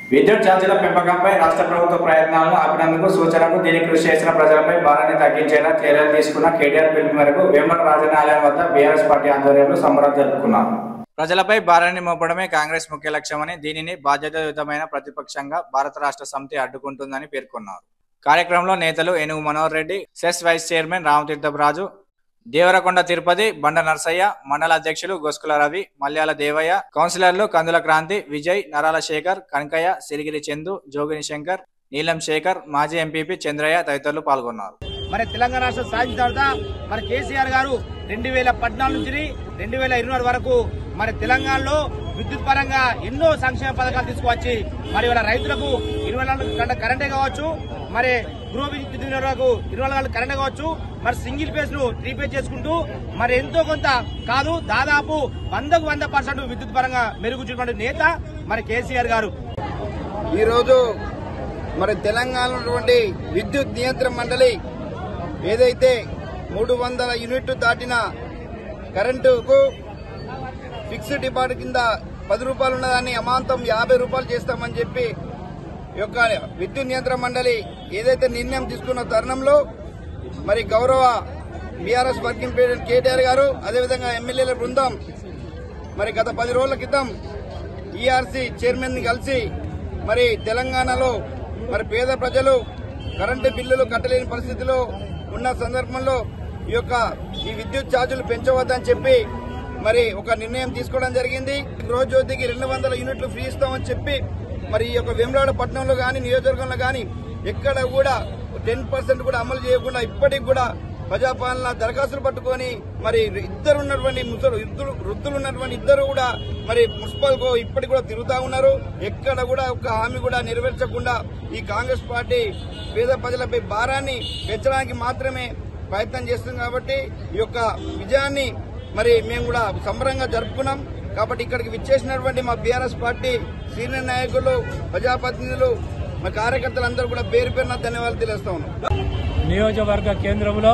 విద్యుత్ ఛార్జీల పెంపకంపై రాష్ట్ర ప్రభుత్వ ప్రయత్నాలను ఆపినందుకు సూచనకు దీనికి కృషి చేసిన ప్రజలపై భారాన్ని తగ్గించేలా చర్యలు తీసుకున్న కేటీఆర్ పిలుపు మేరకు వేమల రాజనాలయం వద్ద బీఆర్ఎస్ పార్టీ ఆధ్వర్యంలో సంబరం జరుపుకున్నారు ప్రజలపై భారాన్ని మోపడమే కాంగ్రెస్ ముఖ్య లక్ష్యమని దీనిని బాధ్యతాయుతమైన ప్రతిపక్షంగా భారత రాష్ట్ర సమితి అడ్డుకుంటుందని పేర్కొన్నారు కార్యక్రమంలో నేతలు Enugu Manohar Reddy CESS vice chairman Ramatheertharaju Devarakonda Tirupati Banda Narsaiah మండల అధ్యక్షులు గొస్కుల రవి మల్యాల దేవయ్య కౌన్సిలర్లు కందుల క్రాంతి విజయ్ నరాల శేఖర్ కనకయ్య సిరిగిరి చందు జోగిని శంకర్ నీలం శేఖర్ మాజీ ఎంపీపీ చంద్రయ్య తదితరులు పాల్గొన్నారు మరి తెలంగాణ రాష్ట్రం సాధించిన తర్వాత మరి కేసీఆర్ గారు రెండు వేల పద్నాలుగు నుంచి రెండు వేల ఇరవై నాలుగు వరకు మరి తెలంగాణలో విద్యుత్ పరంగా ఎన్నో సంక్షేమ పథకాలు తీసుకువచ్చి మరి వాళ్ళ రైతులకు ఇరవై నాలుగు గంట కరెంటే కావచ్చు మరి గృహ విద్యుత్ వినియోగకు ఇరవై నాలుగు కరెంట్ కావచ్చు మరి సింగిల్ ఫేజ్ ను త్రీ ఫేజ్ చేసుకుంటూ మరి ఎంతో కొంత కాదు దాదాపు వందకు వంద పర్సెంట్ విద్యుత్ పరంగా మెరుగుచ్చినటువంటి నేత మరి కేసీఆర్ గారు ఈరోజు మరి తెలంగాణలో ఉన్నటువంటి విద్యుత్ నియంత్రణ మండలి ఏదైతే మూడు వందల యూనిట్లు దాటిన కరెంటుకు ఫిక్స్డ్ డిపాజిట్ కింద పది రూపాయలు ఉన్నదాన్ని అమాంతం యాభై రూపాయలు చేస్తామని చెప్పి ఈ యొక్క విద్యుత్ నియంత్రణ మండలి ఏదైతే నిర్ణయం తీసుకున్న తరుణంలో మరి గౌరవ బీఆర్ఎస్ వర్కింగ్ ప్రెసిడెంట్ కేటీఆర్ గారు అదేవిధంగా ఎమ్మెల్యేల బృందం మరి గత పది రోజుల క్రితం ఈఆర్సీ చైర్మన్ ని కలిసి మరి తెలంగాణలో మరి పేద ప్రజలు కరెంటు బిల్లులు కట్టలేని పరిస్థితిలో ఉన్న సందర్భంలో ఈ యొక్క ఈ విద్యుత్ ఛార్జీలు పెంచవద్దని చెప్పి మరి ఒక నిర్ణయం తీసుకోవడం జరిగింది గృహజ్యోతికి రెండు వందల యూనిట్లు ఫ్రీ ఇస్తామని చెప్పి మరి ఈ యొక్క వేములాడ పట్టణంలో గాని నియోజకవర్గంలో గాని ఎక్కడ కూడా టెన్ పర్సెంట్ కూడా అమలు చేయకుండా ఇప్పటికి కూడా ప్రజాపాలన దరఖాస్తులు పట్టుకొని మరి ఇద్దరు ఉన్నటువంటి ముసలు ఇద్దరు వృద్ధులు ఉన్నటువంటి ఇద్దరు కూడా మరి మున్సిపల్ కు ఇప్పటికి కూడా తిరుగుతా ఉన్నారు ఎక్కడ కూడా ఒక హామీ కూడా నెరవేర్చకుండా ఈ కాంగ్రెస్ పార్టీ పేద ప్రజలపై భారాన్ని పెంచడానికి మాత్రమే ప్రయత్నం చేస్తుంది కాబట్టి ఈ యొక్క విజయాన్ని మరి మేము కూడా సంబరంగా జరుపుకున్నాం కాబట్టి ఇక్కడికి విచ్చేసినటువంటి మా బీఆర్ఎస్ పార్టీ సీనియర్ నాయకులు ప్రజాప్రతినిధులు మా కార్యకర్తలందరూ కూడా పేరు పేరున ధన్యవాదాలు తెలియస్తా ఉన్నాం నియోజకవర్గ కేంద్రంలో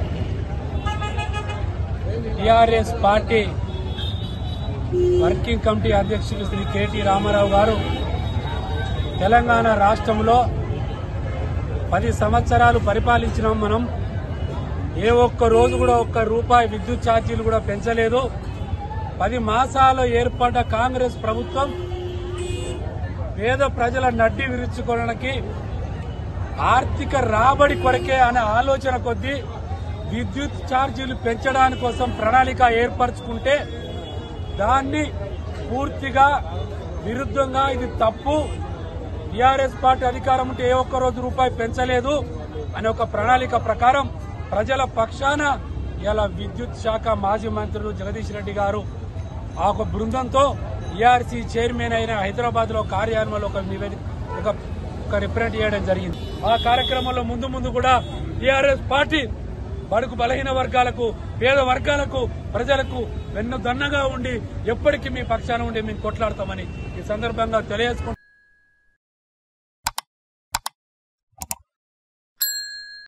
టిఆర్ఎస్ పార్టీ వర్కింగ్ కమిటీ అధ్యక్షులు శ్రీ కెటి రామారావు గారు తెలంగాణ రాష్ట్రంలో పది సంవత్సరాలు పరిపాలించినాం మనం ఏ ఒక్క రోజు కూడా ఒక్క రూపాయి విద్యుత్ ఛార్జీలు కూడా పెంచలేదు పది మాసాలు ఏర్పడ్డ కాంగ్రెస్ ప్రభుత్వం పేద ప్రజల నడ్డి విరుచుకోవడానికి ఆర్థిక రాబడి కొరకే అనే ఆలోచన కొద్దీ విద్యుత్ ఛార్జీలు పెంచడానికి కోసం ప్రణాళిక ఏర్పరచుకుంటే దాన్ని పూర్తిగా విరుద్ధంగా ఇది తప్పు టీఆర్ఎస్ పార్టీ అధికారం ఉంటే ఏ ఒక్క రోజు రూపాయి పెంచలేదు అనే ఒక ప్రణాళిక ప్రకారం ప్రజల పక్షాన ఇలా విద్యుత్ శాఖ మాజీ మంత్రులు జగదీష్ రెడ్డి గారు ఆ ఒక బృందంతో ఈఆర్సీ చైర్మన్ అయిన హైదరాబాద్ లో కార్యాలయంలో ఒక నివేదిక ఒక ఒక రిప్రజెంట్ చేయడం జరిగింది ఆ కార్యక్రమంలో ముందు ముందు కూడా టీఆర్ఎస్ పార్టీ బడుగు బలహీన వర్గాలకు పేద వర్గాలకు ప్రజలకు వెన్ను దన్నగా ఉండి ఎప్పటికీ మీ పక్షాన ఉండి మేము కొట్లాడతామని ఈ సందర్భంగా తెలియజేసుకుంటాం